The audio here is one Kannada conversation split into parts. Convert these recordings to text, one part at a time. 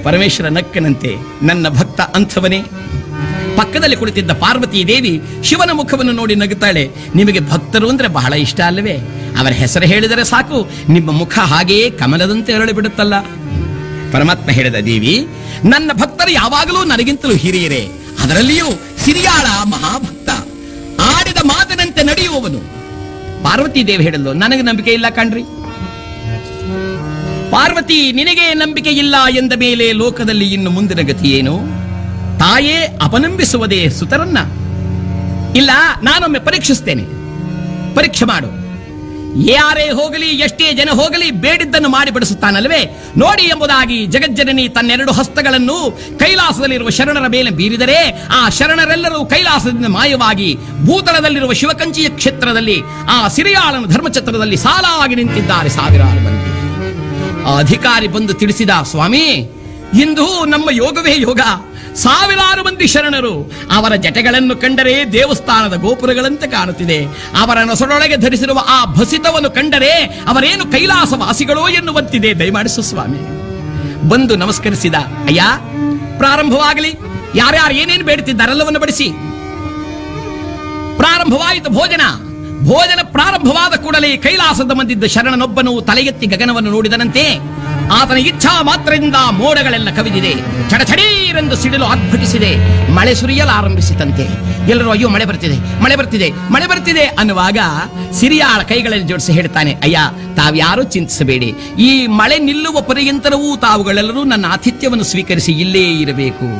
ಪರಮೇಶ್ವರ ನಕ್ಕನಂತೆ ನನ್ನ ಭಕ್ತ ಅಂಥವನೇ ಪಕ್ಕದಲ್ಲಿ ಕುಳಿತಿದ್ದ ಪಾರ್ವತಿ ದೇವಿ ಶಿವನ ಮುಖವನ್ನು ನೋಡಿ ನಗುತ್ತಾಳೆ ನಿಮಗೆ ಭಕ್ತರು ಅಂದ್ರೆ ಬಹಳ ಇಷ್ಟ ಅಲ್ಲವೇ ಅವರ ಹೆಸರು ಹೇಳಿದರೆ ಸಾಕು ನಿಮ್ಮ ಮುಖ ಹಾಗೆಯೇ ಕಮಲದಂತೆ ಅರಳಿ ಬಿಡುತ್ತಲ್ಲ ಪರಮಾತ್ಮ ಹೇಳಿದ ದೇವಿ ನನ್ನ ಭಕ್ತರು ಯಾವಾಗಲೂ ನನಗಿಂತಲೂ ಹಿರಿಯರೇ ಅದರಲ್ಲಿಯೂ ಸಿರಿಯಾಳ ಮಹಾಭಕ್ತ ಆಡಿದ ಮಾತಿನಂತೆ ನಡೆಯುವವನು ಪಾರ್ವತಿ ದೇವಿ ಹೇಳಿದ್ಲು ನನಗೆ ನಂಬಿಕೆ ಇಲ್ಲ ಕಣ್ರಿ ಪಾರ್ವತಿ ನಿನಗೆ ನಂಬಿಕೆ ಇಲ್ಲ ಎಂದ ಮೇಲೆ ಲೋಕದಲ್ಲಿ ಇನ್ನು ಮುಂದಿನ ಗತಿ ಏನು ತಾಯೇ ಅಪನಂಬಿಸುವುದೇ ಸುತರನ್ನ ಇಲ್ಲ ನಾನೊಮ್ಮೆ ಪರೀಕ್ಷಿಸ್ತೇನೆ ಪರೀಕ್ಷೆ ಮಾಡು ಯಾರೇ ಹೋಗಲಿ ಎಷ್ಟೇ ಜನ ಹೋಗಲಿ ಬೇಡಿದ್ದನ್ನು ಮಾಡಿ ಬಡಿಸುತ್ತಾನಲ್ವೇ ನೋಡಿ ಎಂಬುದಾಗಿ ಜಗಜ್ಜನನಿ ತನ್ನೆರಡು ಹಸ್ತಗಳನ್ನು ಕೈಲಾಸದಲ್ಲಿರುವ ಶರಣರ ಮೇಲೆ ಬೀರಿದರೆ ಆ ಶರಣರೆಲ್ಲರೂ ಕೈಲಾಸದಿಂದ ಮಾಯವಾಗಿ ಭೂತಳದಲ್ಲಿರುವ ಶಿವಕಂಚಿಯ ಕ್ಷೇತ್ರದಲ್ಲಿ ಆ ಸಿರಿಯಾಳನ ಧರ್ಮಛತ್ರದಲ್ಲಿ ಸಾಲಾಗಿ ನಿಂತಿದ್ದಾರೆ ಸಾವಿರಾರು ಮಂದಿ ಆ ಅಧಿಕಾರಿ ಬಂದು ತಿಳಿಸಿದ ಸ್ವಾಮಿ ಇಂದು ನಮ್ಮ ಯೋಗವೇ ಯೋಗ ಸಾವಿರಾರು ಮಂದಿ ಶರಣರು ಅವರ ಜಟೆಗಳನ್ನು ಕಂಡರೆ ದೇವಸ್ಥಾನದ ಗೋಪುರಗಳಂತೆ ಕಾಣುತ್ತಿದೆ ಅವರ ನೊಸಡೊಳಗೆ ಧರಿಸಿರುವ ಆ ಭಸಿತವನ್ನು ಕಂಡರೆ ಅವರೇನು ಕೈಲಾಸ ವಾಸಿಗಳೋ ಎನ್ನುವಂತಿದೆ ದಯಮಾಡಿಸು ಸ್ವಾಮಿ ಬಂದು ನಮಸ್ಕರಿಸಿದ ಅಯ್ಯ ಪ್ರಾರಂಭವಾಗಲಿ ಯಾರ್ಯಾರು ಏನೇನು ಬೇಡುತ್ತಿದ್ದಾರೆಲ್ಲವನ್ನು ಬಡಿಸಿ ಪ್ರಾರಂಭವಾಯಿತು ಭೋಜನ ಭೋಜನ ಪ್ರಾರಂಭವಾದ ಕೂಡಲೇ ಕೈಲಾಸದ ಮಂದಿದ್ದ ಶರಣನೊಬ್ಬನು ತಲೆಯೆತ್ತಿ ಗಗನವನ್ನು ನೋಡಿದನಂತೆ ಆತನ ಇಚ್ಛಾ ಮಾತ್ರದಿಂದ ಮೋಡಗಳೆಲ್ಲ ಕವಿದಿದೆ ಚಡಚಡೀರೆಂದು ಸಿಡಿಲು ಆರ್ಭಟಿಸಿದೆ ಮಳೆ ಸುರಿಯಲಾರಂಭಿಸಿತಂತೆ ಎಲ್ಲರೂ ಅಯ್ಯೋ ಮಳೆ ಬರ್ತಿದೆ ಮಳೆ ಬರ್ತಿದೆ ಮಳೆ ಬರ್ತಿದೆ ಅನ್ನುವಾಗ ಸಿರಿಯಾಳ ಕೈಗಳಲ್ಲಿ ಜೋಡಿಸಿ ಹೇಳ್ತಾನೆ ಅಯ್ಯ ತಾವ್ಯಾರೂ ಚಿಂತಿಸಬೇಡಿ ಈ ಮಳೆ ನಿಲ್ಲುವ ಪರ್ಯಂತರವೂ ತಾವುಗಳೆಲ್ಲರೂ ನನ್ನ ಆತಿಥ್ಯವನ್ನು ಸ್ವೀಕರಿಸಿ ಇಲ್ಲೇ ಇರಬೇಕು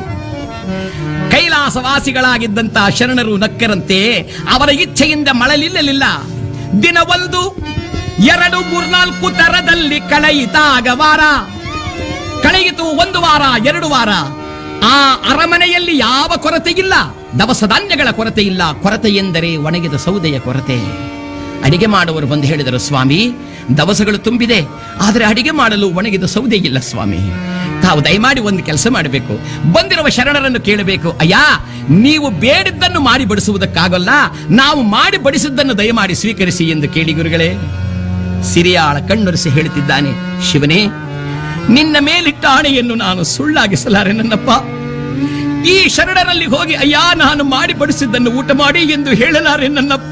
ಕೈಲಾಸವಾಸಿಗಳಾಗಿದ್ದಂತ ಶರಣರು ನಕ್ಕರಂತೆ ಅವರ ಇಚ್ಛೆಯಿಂದ ಮಳಲಿಲ್ಲಲಿಲ್ಲ ದಿನವೊಂದು ಎರಡು ಮೂರ್ನಾಲ್ಕು ತರದಲ್ಲಿ ಕಳೆಯಿತಾಗ ವಾರ ಕಳೆಯಿತು ಒಂದು ವಾರ ಎರಡು ವಾರ ಆ ಅರಮನೆಯಲ್ಲಿ ಯಾವ ಕೊರತೆ ಇಲ್ಲ ದವಸ ಧಾನ್ಯಗಳ ಕೊರತೆ ಇಲ್ಲ ಕೊರತೆ ಎಂದರೆ ಒಣಗಿದ ಸೌದೆಯ ಕೊರತೆ ಅಡಿಗೆ ಮಾಡುವರು ಬಂದು ಹೇಳಿದರು ಸ್ವಾಮಿ ದವಸಗಳು ತುಂಬಿದೆ ಆದರೆ ಅಡಿಗೆ ಮಾಡಲು ಒಣಗಿದ ಸೌದೆ ಇಲ್ಲ ಸ್ವಾಮಿ ತಾವು ದಯಮಾಡಿ ಒಂದು ಕೆಲಸ ಮಾಡಬೇಕು ಬಂದಿರುವ ಶರಣರನ್ನು ಕೇಳಬೇಕು ಅಯ್ಯ ನೀವು ಬೇಡಿದ್ದನ್ನು ಮಾಡಿ ಬಡಿಸುವುದಕ್ಕಾಗಲ್ಲ ನಾವು ಮಾಡಿ ಬಡಿಸಿದ್ದನ್ನು ದಯಮಾಡಿ ಸ್ವೀಕರಿಸಿ ಎಂದು ಕೇಳಿ ಗುರುಗಳೇ ಸಿರಿಯಾಳ ಕಣ್ಣೊರೆಸಿ ಹೇಳುತ್ತಿದ್ದಾನೆ ಶಿವನೇ ನಿನ್ನ ಮೇಲಿಟ್ಟ ಆಣೆಯನ್ನು ನಾನು ಸುಳ್ಳಾಗಿಸಲಾರೆ ನನ್ನಪ್ಪ ಈ ಶರಣರಲ್ಲಿ ಹೋಗಿ ಅಯ್ಯ ನಾನು ಮಾಡಿ ಬಡಿಸಿದ್ದನ್ನು ಊಟ ಮಾಡಿ ಎಂದು ಹೇಳಲಾರೆ ನನ್ನಪ್ಪ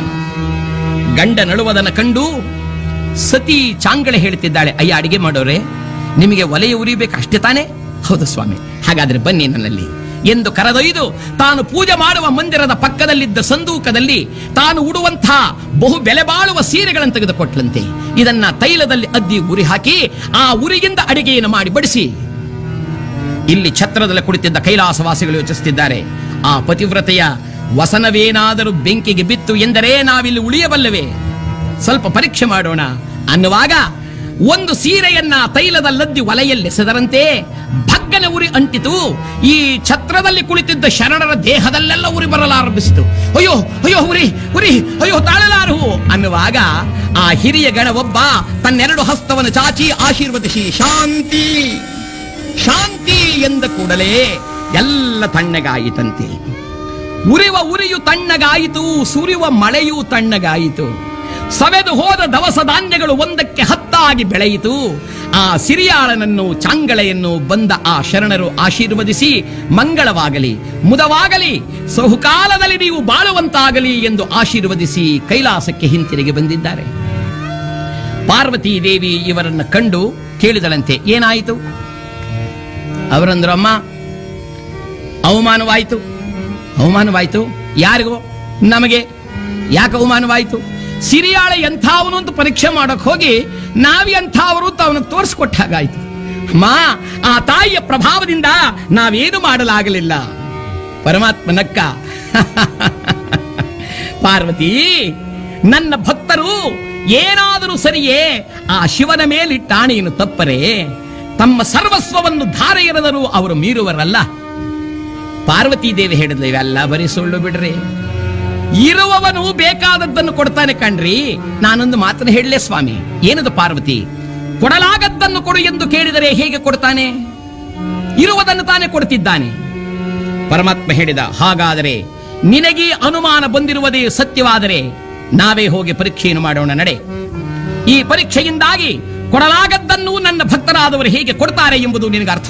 ಗಂಡ ನಡುವದನ್ನ ಕಂಡು ಸತಿ ಚಾಂಗಳೆ ಹೇಳ್ತಿದ್ದಾಳೆ ಅಯ್ಯ ಅಡಿಗೆ ಮಾಡೋರೆ ನಿಮಗೆ ಒಲೆಯ ಉರಿಬೇಕು ಅಷ್ಟೇ ತಾನೇ ಹೌದು ಸ್ವಾಮಿ ಹಾಗಾದ್ರೆ ಬನ್ನಿ ನನ್ನಲ್ಲಿ ಎಂದು ಕರೆದೊಯ್ದು ತಾನು ಪೂಜೆ ಮಾಡುವ ಮಂದಿರದ ಪಕ್ಕದಲ್ಲಿದ್ದ ಸಂದೂಕದಲ್ಲಿ ತಾನು ಉಡುವಂಥ ಬಹು ಬೆಲೆ ಬಾಳುವ ಸೀರೆಗಳನ್ನು ತೆಗೆದುಕೊಟ್ಲಂತೆ ಇದನ್ನ ತೈಲದಲ್ಲಿ ಅದ್ದಿ ಉರಿ ಹಾಕಿ ಆ ಉರಿಯಿಂದ ಅಡಿಗೆಯನ್ನು ಮಾಡಿ ಬಡಿಸಿ ಇಲ್ಲಿ ಛತ್ರದಲ್ಲಿ ಕುಳಿತಿದ್ದ ಕೈಲಾಸವಾಸಿಗಳು ಯೋಚಿಸುತ್ತಿದ್ದಾರೆ ಆ ಪತಿವ್ರತೆಯ ವಸನವೇನಾದರೂ ಬೆಂಕಿಗೆ ಬಿತ್ತು ಎಂದರೆ ನಾವಿಲ್ಲಿ ಉಳಿಯಬಲ್ಲವೇ ಸ್ವಲ್ಪ ಪರೀಕ್ಷೆ ಮಾಡೋಣ ಅನ್ನುವಾಗ ಒಂದು ಸೀರೆಯನ್ನ ತೈಲದ ಲದ್ದಿ ಒಲೆಯಲ್ಲೆಸೆದರಂತೆ ಭಗ್ಗನ ಉರಿ ಅಂಟಿತು ಈ ಛತ್ರದಲ್ಲಿ ಕುಳಿತಿದ್ದ ಶರಣರ ದೇಹದಲ್ಲೆಲ್ಲ ಉರಿ ಬರಲಾರಂಭಿಸಿತು ಅಯ್ಯೋ ಅಯ್ಯೋ ಉರಿ ಉರಿ ಅಯ್ಯೋ ತಾಳಲಾರು ಅನ್ನುವಾಗ ಆ ಹಿರಿಯ ಗಣ ಒಬ್ಬ ತನ್ನೆರಡು ಹಸ್ತವನ್ನು ಚಾಚಿ ಆಶೀರ್ವದಿಸಿ ಶಾಂತಿ ಶಾಂತಿ ಎಂದ ಕೂಡಲೇ ಎಲ್ಲ ತಣ್ಣಗಾಯಿತಂತೆ ಉರಿವ ಉರಿಯು ತಣ್ಣಗಾಯಿತು ಸುರಿಯುವ ಮಳೆಯೂ ತಣ್ಣಗಾಯಿತು ಸವೆದು ಹೋದ ದವಸ ಧಾನ್ಯಗಳು ಒಂದಕ್ಕೆ ಹತ್ತಾಗಿ ಬೆಳೆಯಿತು ಆ ಸಿರಿಯಾಳನನ್ನು ಚಾಂಗಳೆಯನ್ನು ಬಂದ ಆ ಶರಣರು ಆಶೀರ್ವದಿಸಿ ಮಂಗಳವಾಗಲಿ ಮುದವಾಗಲಿ ಬಹುಕಾಲದಲ್ಲಿ ನೀವು ಬಾಳುವಂತಾಗಲಿ ಎಂದು ಆಶೀರ್ವದಿಸಿ ಕೈಲಾಸಕ್ಕೆ ಹಿಂತಿರುಗಿ ಬಂದಿದ್ದಾರೆ ಪಾರ್ವತಿ ದೇವಿ ಇವರನ್ನ ಕಂಡು ಕೇಳಿದಳಂತೆ ಏನಾಯಿತು ಅವರಂದ್ರು ಅಮ್ಮ ಅವಮಾನವಾಯಿತು ಅವಮಾನವಾಯಿತು ಯಾರಿಗೋ ನಮಗೆ ಯಾಕೆ ಅವಮಾನವಾಯಿತು ಸಿರಿಯಾಳ ಎಂಥವನು ಅಂತ ಪರೀಕ್ಷೆ ಮಾಡಕ್ ಹೋಗಿ ನಾವ್ ಎಂಥವರು ಅಂತ ಅವನು ತೋರಿಸ್ಕೊಟ್ಟ ಹಾಗಾಯ್ತು ಅಮ್ಮ ಆ ತಾಯಿಯ ಪ್ರಭಾವದಿಂದ ನಾವೇನು ಮಾಡಲಾಗಲಿಲ್ಲ ಪರಮಾತ್ಮ ನಕ್ಕ ಪಾರ್ವತಿ ನನ್ನ ಭಕ್ತರು ಏನಾದರೂ ಸರಿಯೇ ಆ ಶಿವನ ಮೇಲಿಟ್ಟ ಆಣೆಯನ್ನು ತಪ್ಪರೆ ತಮ್ಮ ಸರ್ವಸ್ವವನ್ನು ಧಾರೆ ಎರೆದರೂ ಅವರು ಮೀರುವರಲ್ಲ ಪಾರ್ವತಿ ದೇವಿ ಹೇಳಿದ್ಲು ಇವೆಲ್ಲ ಬರೀ ಸುಳ್ಳು ಬಿಡ್ರಿ ಇರುವವನು ಬೇಕಾದದ್ದನ್ನು ಕೊಡ್ತಾನೆ ಕಣ್ರಿ ನಾನೊಂದು ಮಾತನ್ನು ಹೇಳಲೇ ಸ್ವಾಮಿ ಏನದು ಪಾರ್ವತಿ ಕೊಡಲಾಗದ್ದನ್ನು ಕೊಡು ಎಂದು ಕೇಳಿದರೆ ಹೇಗೆ ಕೊಡ್ತಾನೆ ಇರುವುದನ್ನು ತಾನೇ ಕೊಡ್ತಿದ್ದಾನೆ ಪರಮಾತ್ಮ ಹೇಳಿದ ಹಾಗಾದರೆ ನಿನಗೆ ಅನುಮಾನ ಬಂದಿರುವುದೇ ಸತ್ಯವಾದರೆ ನಾವೇ ಹೋಗಿ ಪರೀಕ್ಷೆಯನ್ನು ಮಾಡೋಣ ನಡೆ ಈ ಪರೀಕ್ಷೆಯಿಂದಾಗಿ ಕೊಡಲಾಗದ್ದನ್ನು ನನ್ನ ಭಕ್ತರಾದವರು ಹೇಗೆ ಕೊಡ್ತಾರೆ ಎಂಬುದು ನಿನಗೆ ಅರ್ಥ